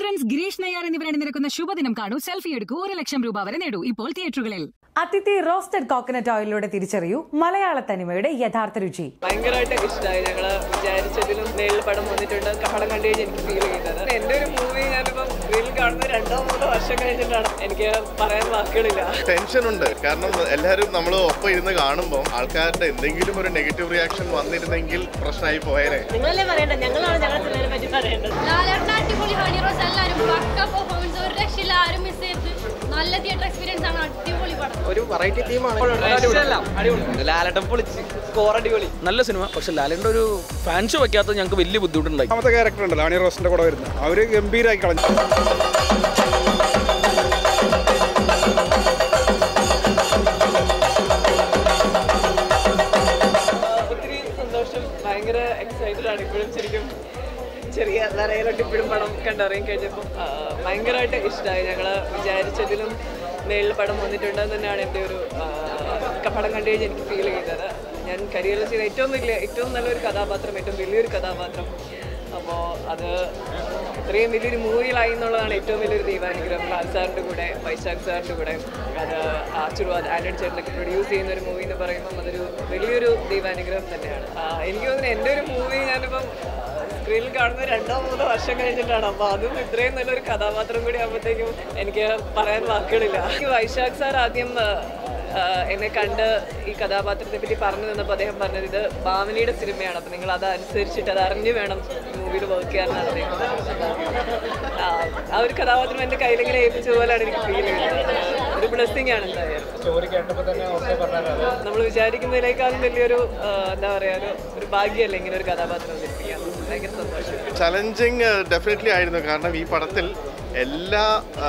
Prince Girish Nayar എന്നിവർ അണിനിരക്കുന്ന ശുഭദിനം കാണൂ സെൽഫി എടുക്കൂ ഒരു ലക്ഷം രൂപ വരെ നേടൂ ഇപ്പോൾ തിയേറ്ററുകളിൽ അതിഥി റോസ്റ്റഡ് കോക്കനട്ട് ഓയിലിലൂടെ തിരിച്ചറിയൂ മലയാള തനിമയുടെ യഥാർത്ഥ രുചി ഭയങ്കരമായിട്ട് ഇഷ്ടമായി ഞങ്ങള് വിചാരിച്ചതിലും നേരിൽ പടം വന്നിട്ടുണ്ട് പടം കണ്ടു കഴിഞ്ഞ് എനിക്ക് ഫീൽ ചെയ്തത് എന്റെ ഒരു മൂവി ഞാനിപ്പം റീൽ കാണുന്ന രണ്ടോ മൂന്നോ വർഷം കഴിഞ്ഞിട്ടാണ് എനിക്ക് പറയാൻ വാക്കുകളില്ല ടെൻഷൻ ഉണ്ട് കാരണം എല്ലാവരും നമ്മൾ ഒപ്പം ഇരുന്ന് കാണുമ്പോൾ ആൾക്കാരുടെ എന്തെങ്കിലും ഒരു നെഗറ്റീവ് റിയാക്ഷൻ വന്നിരുന്നെങ്കിൽ പ്രശ്നമായി പോയേനെ നിങ്ങളല്ലേ പറയണ്ട ഞങ്ങളാണ് ഞങ്ങളുടെ സിനിമയെ പറ്റി പറയേണ്ടത് ലാലേട്ടൻ അടിപൊളി ഹണി റോസ് എല്ലാവരും പക്ക പെർഫോമൻസ് ഒരു രക്ഷയില്ല ആരും മിസ് ചെയ്ത് നല്ല തിയേറ്റർ എക്സ്പീരിയൻസ് ആണ് അടിപൊളി പടം ഒരു വെറൈറ്റി ടീമാണ് ലാലട്ടം പൊളിച്ച് സ്കോർ അടിപൊളി നല്ല സിനിമ പക്ഷെ ലാലേൻ്റെ ഒരു ഫാൻ ഷോ വയ്ക്കാത്തത് ഞങ്ങൾക്ക് വലിയ ബുദ്ധിമുട്ടുണ്ടായി രണ്ടാമത്തെ ക്യാരക്ടർ ഉണ്ടല്ലോ ആണി റോസിന്റെ കൂടെ വരുന്നത് അവര് ഗംഭീരമായി കളഞ്ഞു ഒത്തിരി സന്തോഷം ഭയങ്കര എക്സൈറ്റഡ് ആണ് ഇപ്പോഴും ശരിക്കും ചെറിയ നിറയിലോട്ട് ഇപ്പോഴും പടം കണ്ടറിയാൻ കഴിഞ്ഞപ്പോൾ ഭയങ്കരമായിട്ട് ഇഷ്ടമായി ഞങ്ങൾ വിചാരിച്ചതിലും മേളിൽ പടം വന്നിട്ടുണ്ടെന്ന് തന്നെയാണ് എൻ്റെ ഒരു ആ, പടം കണ്ടു കഴിഞ്ഞ് എനിക്ക് ഫീൽ ചെയ്തത് ഞാൻ കരിയറിൽ ചെയ്ത ഏറ്റവും വലിയ ഏറ്റവും നല്ലൊരു കഥാപാത്രം ഏറ്റവും വലിയൊരു കഥാപാത്രം അപ്പോൾ അത് ഇത്രയും വലിയൊരു മൂവിയിലായി എന്നുള്ളതാണ് ഏറ്റവും വലിയൊരു ദൈവാനുഗ്രഹം ലാൽ സാറിൻ്റെ കൂടെ വൈശാഖ് സാറിൻ്റെ കൂടെ അത് ആശീർവാദ് ആൻഡ്രോയിഡ് ചേട്ടനൊക്കെ പ്രൊഡ്യൂസ് ചെയ്യുന്ന ഒരു മൂവി എന്ന് പറയുമ്പോൾ അതൊരു വലിയൊരു ദൈവാനുഗ്രഹം തന്നെയാണ് ആ, എനിക്ക് തോന്നുന്നു എൻ്റെ ഒരു മൂവി ഞാനിപ്പം സ്ക്രീനിൽ കാണുന്ന രണ്ടോ മൂന്നോ വർഷം കഴിഞ്ഞിട്ടാണ് അപ്പോൾ അതും ഇത്രയും നല്ലൊരു കഥാപാത്രം കൂടി ആകുമ്പോഴത്തേക്കും എനിക്ക് പറയാൻ വാക്കുകളില്ല എനിക്ക് വൈശാഖ് സാർ ആദ്യം ആ, ആ, എന്നെ കണ്ട് ഈ കഥാപാത്രത്തെ പറ്റി പറഞ്ഞു തന്നപ്പോൾ അദ്ദേഹം പറഞ്ഞത് ഇത് ഭാവനയുടെ സിനിമയാണ് അപ്പോൾ നിങ്ങൾ അത് അനുസരിച്ചിട്ട് അത് അറിഞ്ഞു വേണം മൂവിയിൽ വർക്ക് ചെയ്യാനാണ് അദ്ദേഹം പറഞ്ഞത്. ആ, ആ ഒരു കഥാപാത്രം എൻ്റെ കയ്യിലിങ്ങനെ ഏൽപ്പിച്ച പോലെയാണ് എനിക്ക് ഫീൽ ചെയ്യുന്നത് ഒരു ബ്ലെസ്സിങ് ആണ് എന്തായാലും നമ്മൾ വിചാരിക്കുന്നതിനേക്കാളും വലിയൊരു ആ, എന്താ പറയുക ഒരു ഒരു ഭാഗ്യമല്ലേ ഇങ്ങനെ ഒരു കഥാപാത്രം അവതരിപ്പിക്കാൻ ഭയങ്കര സന്തോഷം ചലഞ്ചിങ് ഡെഫിനറ്റ്ലി ആയിരുന്നു കാരണം ഈ പടത്തിൽ എല്ലാ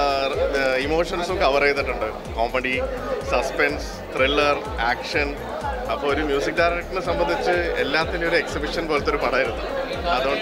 ഇമോഷൻസും കവർ ചെയ്തിട്ടുണ്ട് കോമഡി സസ്പെൻസ് ത്രില്ലർ ആക്ഷൻ അപ്പോൾ ഒരു മ്യൂസിക് ഡയറക്ടറിനെ സംബന്ധിച്ച് എല്ലാത്തിനും ഒരു എക്സിബിഷൻ പോലത്തെ ഒരു പടമായിരുന്നു അതുകൊണ്ട്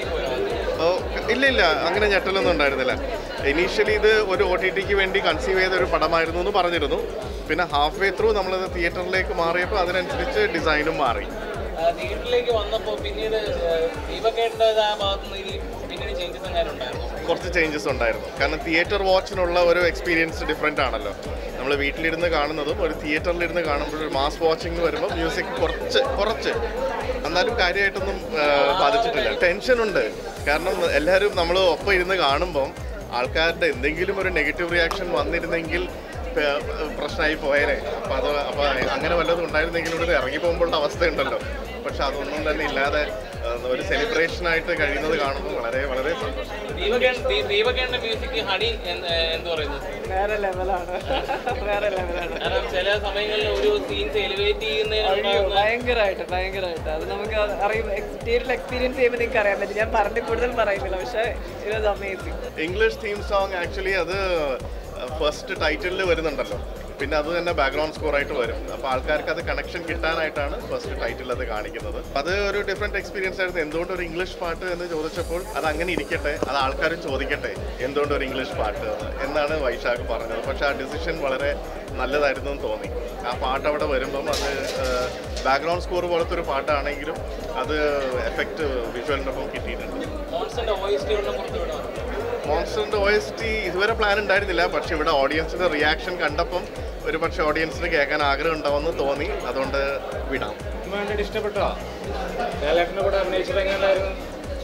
ഓ ഇല്ല ഇല്ല അങ്ങനെ ഞെട്ടലൊന്നും ഉണ്ടായിരുന്നില്ല ഇനീഷ്യലി ഇത് ഒരു ഒ ടി ടിക്ക് വേണ്ടി കൺസീവ് ചെയ്ത ഒരു പടമായിരുന്നു എന്ന് പറഞ്ഞിരുന്നു പിന്നെ ഹാഫ് വേ ത്രൂ നമ്മളത് തിയേറ്ററിലേക്ക് മാറിയപ്പോൾ അതിനനുസരിച്ച് ഡിസൈനും മാറി തിയേറ്ററിലേക്ക് വന്നപ്പോൾ പിന്നീട് ദീപക്കേണ്ടത് ആ ഭാഗത്ത് നിന്ന് ഇനി പിന്നീട് ചേഞ്ചസ് എങ്ങാനും ഉണ്ടായിരുന്നു കുറച്ച് ചേഞ്ചസ് ഉണ്ടായിരുന്നു കാരണം തിയേറ്റർ വാച്ചിനുള്ള ഒരു എക്സ്പീരിയൻസ് ഡിഫറെൻ്റ് ആണല്ലോ നമ്മൾ വീട്ടിലിരുന്ന് കാണുന്നതും ഒരു തിയേറ്ററിലിരുന്ന് കാണുമ്പോൾ ഒരു മാസ് വാച്ചിങ് വരുമ്പോൾ മ്യൂസിക് കുറച്ച് കുറച്ച് എന്നാലും കാര്യമായിട്ടൊന്നും ആ, ബാധിച്ചിട്ടില്ല ടെൻഷൻ ഉണ്ട് കാരണം എല്ലാവരും നമ്മൾ ഒപ്പം ഇരുന്ന് കാണുമ്പം ആൾക്കാരുടെ എന്തെങ്കിലും ഒരു നെഗറ്റീവ് റിയാക്ഷൻ വന്നിരുന്നെങ്കിൽ പ- പ്രശ്നമായി പോയേനെ അപ്പം അത് അപ്പം അങ്ങനെ വല്ലതും ഉണ്ടായിരുന്നെങ്കിൽ ഇവിടെ ഇറങ്ങി പോകുമ്പോഴുള്ള അവസ്ഥയുണ്ടല്ലോ പക്ഷെ അതൊന്നും തന്നെ ഇല്ലാതെ ആ, ഒരു സെലിബ്രേഷനായിട്ട് കഴിയുന്നത് കാണുമ്പോൾ വളരെ വളരെ സന്തോഷം ദീപക്കേണ്ട മ്യൂസിക് ഹണി എന്ന് പറയുന്നത് വേറെ ലെവലാണ് വേറെ ലെവലാണ് കാരണം ചില സമയങ്ങളിൽ ഒരു സീൻസ് എലിവേറ്റ് അയ്യോ ചെയ്യുന്ന ഭയങ്കരമായിട്ട് ഭയങ്കരമായിട്ട് അത് നമുക്ക് അറിയും തിയേറ്ററിൽ എക്സ്പീരിയൻസ് ചെയ്യുമ്പോൾ നിങ്ങൾക്ക് അറിയാൻ പറ്റും ഞാൻ പറഞ്ഞ് കൂടുതൽ പറയുന്നില്ല പക്ഷേ it was amazing English theme song actually അത് ഫസ്റ്റ് ടൈറ്റിലിൽ വരുന്നുണ്ടല്ലോ പിന്നെ അത് തന്നെ ബാക്ക്ഗ്രൗണ്ട് സ്കോർ ആയിട്ട് വരും അപ്പോൾ ആൾക്കാർക്ക് അത് കണക്ഷൻ കിട്ടാനായിട്ടാണ് ഫസ്റ്റ് ടൈറ്റിൽ അത് കാണിക്കുന്നത് അത് ഒരു ഡിഫറെൻറ്റ് എക്സ്പീരിയൻസ് ആയിരുന്നു എന്തുകൊണ്ട് ഒരു ഇംഗ്ലീഷ് പാട്ട് എന്ന് ചോദിച്ചപ്പോൾ അത് അങ്ങനെ ഇരിക്കട്ടെ അത് ആൾക്കാർ ചോദിക്കട്ടെ എന്തുകൊണ്ട് ഒരു ഇംഗ്ലീഷ് പാട്ട് എന്ന് എന്നാണ് വൈശാഖ് പറഞ്ഞത് പക്ഷേ ആ ഡിസിഷൻ വളരെ നല്ലതായിരുന്നു എന്ന് തോന്നി ആ പാട്ട് അവിടെ വരുമ്പം അത് ബാക്ക്ഗ്രൗണ്ട് സ്കോർ പോലത്തെ ഒരു പാട്ടാണെങ്കിലും അത് എഫക്റ്റ് വിഷ്വലിനൊപ്പം കിട്ടിയിട്ടുണ്ട് മോൺസ്റ്ററിന്റെ വോയിസ് ട്യൂണിനെ പുറത്ത് വിടാം മോൺസ്റ്ററിന്റെ ഒ എസ് ടി ഇതുവരെ പ്ലാൻ ഉണ്ടായിരുന്നില്ല പക്ഷെ ഇവിടെ ഓഡിയൻസിന്റെ റിയാക്ഷൻ കണ്ടപ്പം ഒരു പക്ഷെ ഓഡിയൻസിന് കേൾക്കാൻ ആഗ്രഹം ഉണ്ടാവുമെന്ന് തോന്നി അതുകൊണ്ട് വിടാം ഇഷ്ടപ്പെട്ടോ ലാലേട്ടന്റെ കൂടെ അഭിനയിച്ചത് എങ്ങനെയായിരുന്നു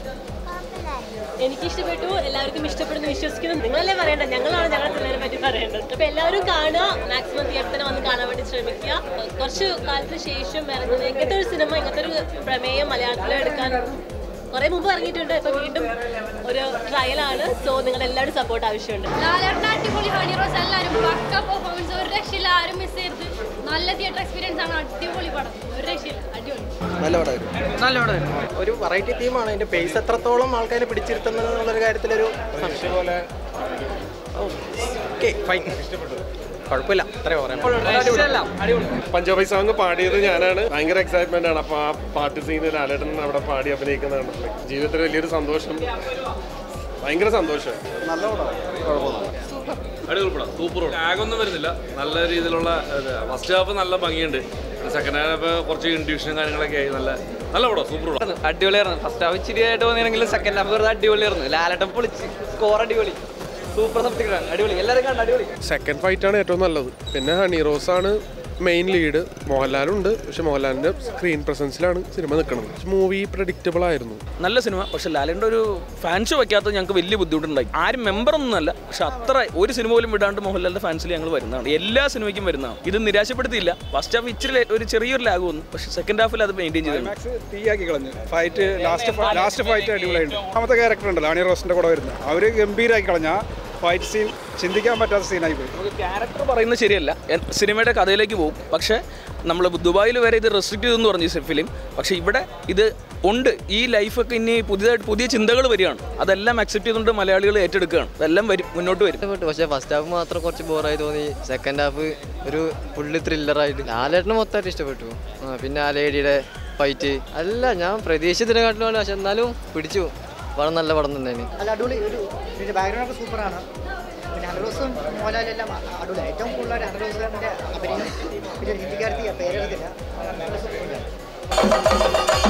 എനിക്ക് ഇഷ്ടപ്പെട്ടു എല്ലാവർക്കും ഇഷ്ടപ്പെടുന്നു വിശ്വസിക്കുന്നു നിങ്ങളല്ലേ പറയണ്ട ഞങ്ങളാണ് ഞങ്ങളുടെ സിനിമയെ പറ്റി പറയേണ്ടത് അപ്പൊ എല്ലാവരും കാണുക മാക്സിമം തിയേറ്ററിൽ വന്ന് കാണാൻ വേണ്ടി ശ്രമിക്കുക കുറച്ച് കാലത്തിന് ശേഷം ഇറങ്ങുന്ന ഇങ്ങനത്തെ ഒരു സിനിമ ഇങ്ങനത്തെ ഒരു പ്രമേയം മലയാളത്തിൽ എടുക്കാൻ കുറെ മുമ്പ് ഇറങ്ങിയിട്ടുണ്ട് ഇപ്പൊ വീണ്ടും ഒരു ട്രയലാണ് സോ നിങ്ങളുടെ എല്ലാവരും സപ്പോർട്ട് ആവശ്യമുണ്ട് ലാലേട്ടൻ അടിപൊളി ഹണി റോസ് എല്ലാവരും പക്ക പെർഫോമൻസ് ഒരു രക്ഷയില്ല ആരും മിസ് ചെയ്ത് നല്ല തിയേറ്റർ എക്സ്പീരിയൻസ് ആണ് അടിപൊളി പടം ഒരു രക്ഷയില്ല അടിപൊളി നല്ല പടമായിരുന്നു ഒരു വെറൈറ്റി തീമാണ് അതിന്റെ പേസ് എത്രത്തോളം ആൾക്കാരെ പിടിച്ചിരുത്തുന്നത് എന്നുള്ളൊരു കാര്യത്തിലൊരു സംശയം പോലെ ഓക്കെ ഫൈൻ കുഴപ്പമില്ല അത്രയും പറയാം പഞ്ചാബി സോങ് പാടിയത് ഞാനാണ് ഭയങ്കര എക്സൈറ്റ്മെന്റ് ആണ് അപ്പൊ ആ പാട്ട് സീന് ലാലേട്ടൻ അവിടെ പാടി അഭിനയിക്കുന്നത് കണ്ടിട്ടുണ്ട് ജീവിതത്തിൽ വലിയൊരു സന്തോഷം ഭയങ്കര സന്തോഷം അടിപൊളി പടം സൂപ്പർ പടം ആകൊന്നും വരുന്നില്ല നല്ല രീതിയിലുള്ള ഫസ്റ്റ് ഹാഫ് നല്ല ഭംഗിയുണ്ട് സെക്കൻഡ് ഹാഫ് കുറച്ച് ഇൻഡ്യൂഷനും കാര്യങ്ങളൊക്കെ ആയി നല്ല നല്ല പടം സൂപ്പർ പടം അടിപൊളിയായിരുന്നു ഫസ്റ്റ് ഹാഫ് ഇച്ചിരി ആയിട്ട് തോന്നിയെങ്കിലും സെക്കൻഡ് ഹാഫ് വെറുതെ അടിപൊളിയായിരുന്നു ലാലട്ടം പൊളിച്ച് സ്കോർ അടിപൊളി സൂപ്പർ സബ്ജക്റ്റ് അടിപൊളി എല്ലാവരും കണ്ട അടിപൊളി സെക്കൻഡ് ഫൈറ്റ് ആണ് ഏറ്റവും നല്ലത് പിന്നെ ഹണി റോസ് ആണ് മെയിൻ ലീഡ് മോഹൻലാലുണ്ട് പക്ഷെ മോഹൻലാലിന്റെ സ്ക്രീൻ പ്രസൻസിലാണ് സിനിമ നിൽക്കുന്നത് മൂവി പ്രഡിക്റ്റബിൾ ആയിരുന്നു നല്ല സിനിമ പക്ഷെ ലാലേൻ്റെ ഒരു ഫാൻസ് വയ്ക്കാത്തത് ഞങ്ങൾക്ക് വലിയ ബുദ്ധിമുട്ടുണ്ടായി ആരും മെമ്പർ ഒന്നുമല്ല പക്ഷെ അത്ര ഒരു സിനിമ പോലും വിടാണ്ട് മോഹൻലാലിന്റെ ഫാൻസിൽ ഞങ്ങൾ വരുന്നതാണ് എല്ലാ സിനിമയ്ക്കും വരുന്നതാണ് ഇത് നിരാശപ്പെടുത്തിയില്ല ഫസ്റ്റ് ഹാഫ് ഇച്ചിരി ഒരു ചെറിയൊരു ലാഗ് വന്നു പക്ഷെ സെക്കൻഡ് ഹാഫിൽ അത് മെയിൻറ്റെയിൻ ചെയ്തു തീയാക്കി കളഞ്ഞു ഫൈറ്റ് ലാസ്റ്റ് ലാസ്റ്റ് ഫൈറ്റ് അടിപൊളിയുണ്ട് രണ്ടാമത്തെ ക്യാരക്ടർ ഉണ്ടല്ലോ ആണി റോസിന്റെ കൂടെ വരുന്നത് അവര് ഗംഭീരാക്കി കളഞ്ഞ ഫൈറ്റ് സീൻ ചിന്തിക്കാൻ പറ്റാത്ത സീനായി പോയി നമുക്ക് ക്യാരക്ടർ പറയുന്നത് ശരിയല്ല എൻ- സിനിമയുടെ കഥയിലേക്ക് പോകും പക്ഷേ നമ്മൾ ദുബായിൽ വരെ ഇത് റെസ്ട്രിക്ട് ചെയ്തെന്ന് പറഞ്ഞു ഈ ഫിലിം പക്ഷേ ഇവിടെ ഇത് ഉണ്ട് ഈ ലൈഫൊക്കെ ഇനി പുതിയതായിട്ട് പുതിയ ചിന്തകൾ വരികയാണ് അതെല്ലാം അക്സെപ്റ്റ് ചെയ്തുകൊണ്ട് മലയാളികൾ ഏറ്റെടുക്കുകയാണ് അതെല്ലാം വരും മുന്നോട്ട് വരും ഇഷ്ടപ്പെട്ടു പക്ഷേ ഫസ്റ്റ് ഹാഫ് മാത്രം കുറച്ച് ബോറായി തോന്നി സെക്കൻഡ് ഹാഫ് ഒരു ഫുള്ള് ത്രില്ലറായിട്ട് ലാലേട്ടന് മൊത്തമായിട്ട് ഇഷ്ടപ്പെട്ടു ആ, പിന്നെ ആ ലേഡിയുടെ ഫൈറ്റ് അല്ല ഞാൻ പ്രതീക്ഷിച്ചതിനെക്കാട്ടിലാണ് പക്ഷെ എന്നാലും പിടിച്ചു പടം നല്ല പടം തന്നെ അല്ല അടിപൊളി ഒരു ഇതിന്റെ ബാക്ക്ഗ്രൗണ്ട് ഒക്കെ സൂപ്പറാണ് പിന്നെ അനറോസും മോഹൻലാലെല്ലാം അടിപൊളി ഏറ്റവും കൂടുതൽ അനറോസിന്റെ അഭിനയം പിന്നെ ഒരു ഹിന്ദിക്കാരത്തി പേരെടുത്തില്ല നല്ല സൂപ്പറുണ്ട്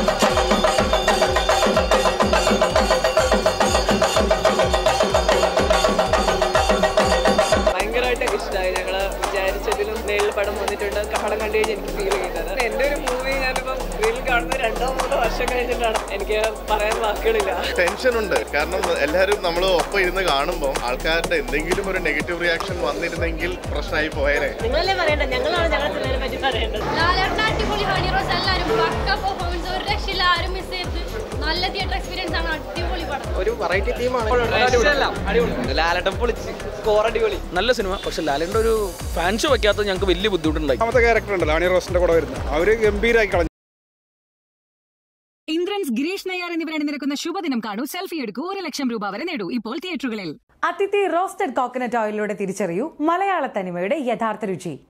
ഭയങ്കരമായിട്ട് ഇഷ്ടമായി ഞങ്ങൾ വിചാരിച്ചതിലും നേരിൽ പടം വന്നിട്ടുണ്ട് പടം കണ്ടു കഴിഞ്ഞ് എനിക്ക് ഫീൽ ചെയ്യുന്നത് എൻ്റെ ഒരു മൂവി ഞാനിപ്പം റീൽ കാണുന്ന രണ്ടോ മൂന്നോ വർഷം കഴിഞ്ഞിട്ടാണ് എനിക്ക് പറയാൻ വാക്കുകളില്ല ടെൻഷൻ ഉണ്ട് കാരണം എല്ലാവരും നമ്മൾ ഒപ്പം ഇരുന്ന് കാണുമ്പോൾ ആൾക്കാരുടെ എന്തെങ്കിലും ഒരു നെഗറ്റീവ് റിയാക്ഷൻ വന്നിരുന്നെങ്കിൽ പ്രശ്നമായി പോയേനെ നിങ്ങളല്ലേ പറയേണ്ടത് ഞങ്ങളാണ് ഞങ്ങളുടെ സിനിമയെ പറ്റി പറയേണ്ടത് ലാലേട്ടൻ അടിപൊളി ഹണി റോസ് എല്ലാവരും പക്ക പെർഫോമൻസ് ഒരു രക്ഷയില്ല ആരും മിസ് ചെയ്ത് നല്ല തിയേറ്റർ എക്സ്പീരിയൻസ് ആണ് അടിപൊളി പടം ഒരു വെറൈറ്റി ടീമാണ് ലാലട്ടം പൊളിച്ച് സ്കോർ അടിപൊളി നല്ല സിനിമ പക്ഷെ ലാലേൻ്റെ ഒരു ഫാൻസ് വയ്ക്കാത്തത് ഞങ്ങൾക്ക് വലിയ ബുദ്ധിമുട്ടുണ്ടായി രണ്ടാമത്തെ ക്യാരക്ടർ ഉണ്ടല്ലോ ആണി റോസിന്റെ കൂടെ വരുന്നത് അവര് ഗംഭീരാക്കി കളഞ്ഞു ഇന്ദ്രൻസ് ഗിരീഷ് നയ്യാർ എന്നിവർ അണിനിരക്കുന്ന ശുഭദിനം കാണൂ സെൽഫി എടുക്കൂ ഒരു ലക്ഷം രൂപ വരെ നേടൂ ഇപ്പോൾ തിയേറ്ററുകളിൽ അതിഥി റോസ്റ്റഡ് കോക്കനട്ട് ഓയിലിലൂടെ തിരിച്ചറിയൂ മലയാള തനിമയുടെ യഥാർത്ഥ രുചി